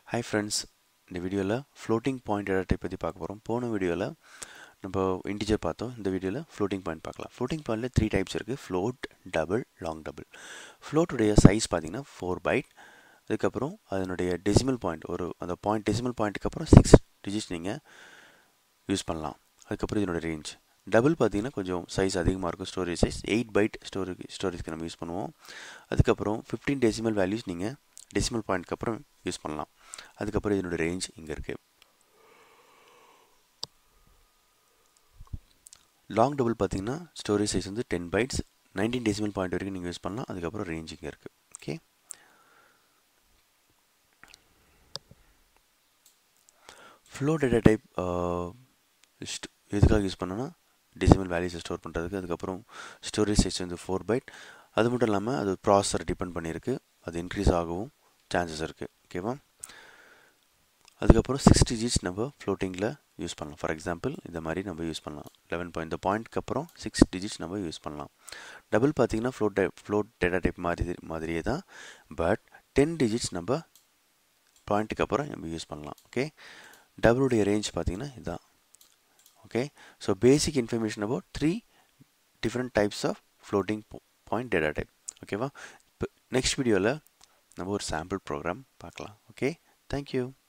hi friends இந்த வீடியோவில் floating point data type பற்றி பார்க்க போகிறோம் போன வீடியோவில் நம்ம இன்டிஜர் பார்த்தோம் இந்த வீடியோவில் ஃப்ளோட்டிங் பாயிண்ட் பார்க்கலாம் ஃப்ளோட்டிங் பாயிண்டில் த்ரீ டைப்ஸ் இருக்குது ஃப்ளோட் டபுள் லாங் டபுள் ஃப்ளோட்டுடைய சைஸ் பார்த்தீங்கன்னா ஃபோர் பைட் அதுக்கப்புறம் அதனுடைய டெசிமல் பாயிண்ட் ஒரு அந்த பாயிண்ட் டெசிமல் பாயிண்ட்டுக்கு அப்புறம் சிக்ஸ் டிஜிட்ஸ் நீங்கள் யூஸ் பண்ணலாம் அதுக்கப்புறம் இதனோட ரேஞ்ச் டபுள் பார்த்தீங்கன்னா கொஞ்சம் சைஸ் அதிகமாக இருக்கும் storage size eight byte storage ஸ்டோரேஜ்க்கு நம்ம யூஸ் பண்ணுவோம் அதுக்கப்புறம் ஃபிஃப்டீன் டெசிமல் வேல்யூஸ் நீங்கள் டெசிமல் பாயிண்ட்க்கு அப்புறம் யூஸ் பண்ணலாம் அதுக்கப்புறம் இதனோட ரேஞ்ச் இங்கே இருக்குது லாங் டபுள் பார்த்தீங்கன்னா ஸ்டோரேஜ் சைஸ் வந்து ten bytes nineteen decimal point வரைக்கும் நீங்கள் யூஸ் பண்ணலாம் அதுக்கப்புறம் ரேஞ்ச் இங்கே இருக்குது ஓகே ஃப்ளோ டேட்டா டைப் எதுக்காக யூஸ் பண்ணோன்னா டெசிமல் வேல்யூஸை ஸ்டோர் பண்ணுறதுக்கு அதுக்கப்புறம் ஸ்டோரேஜ் சைஸ் வந்து ஃபோர் பைட் அது மட்டும் இல்லாமல் அது ப்ராசஸர் டிபெண்ட் பண்ணியிருக்கு அது இன்க்ரீஸ் ஆகவும் சான்சஸ் இருக்குது ஓகேவா அதுக்கப்புறம் சிக்ஸ் டிஜிட்ஸ் நம்ம ஃப்ளோட்டிங்கில் யூஸ் பண்ணலாம் ஃபார் எக்ஸாம்பிள் இந்த மாதிரி நம்ம யூஸ் பண்ணலாம் லெவன் பாயிண்ட் இந்த பாயிண்ட்க்கு அப்புறம் சிக்ஸ் டிஜிட்ஸ் நம்ம யூஸ் பண்ணலாம் டபுள் பார்த்தீங்கன்னா float type float data type மாதிரி மாதிரியே தான் பட் டென் டிஜிட்ஸ் நம்ம பாயிண்ட்டுக்கு அப்புறம் நம்ம யூஸ் பண்ணலாம் ஓகே டபுளுடைய ரேஞ்ச் பார்த்தீங்கன்னா இதுதான் okay so basic information about three different types of floating point data type ஓகேவா இப்போ நெக்ஸ்ட் வீடியோவில் நம்ம ஒரு சாம்பிள் ப்ரோக்ராம் பார்க்கலாம் ஓகே தேங்க்யூ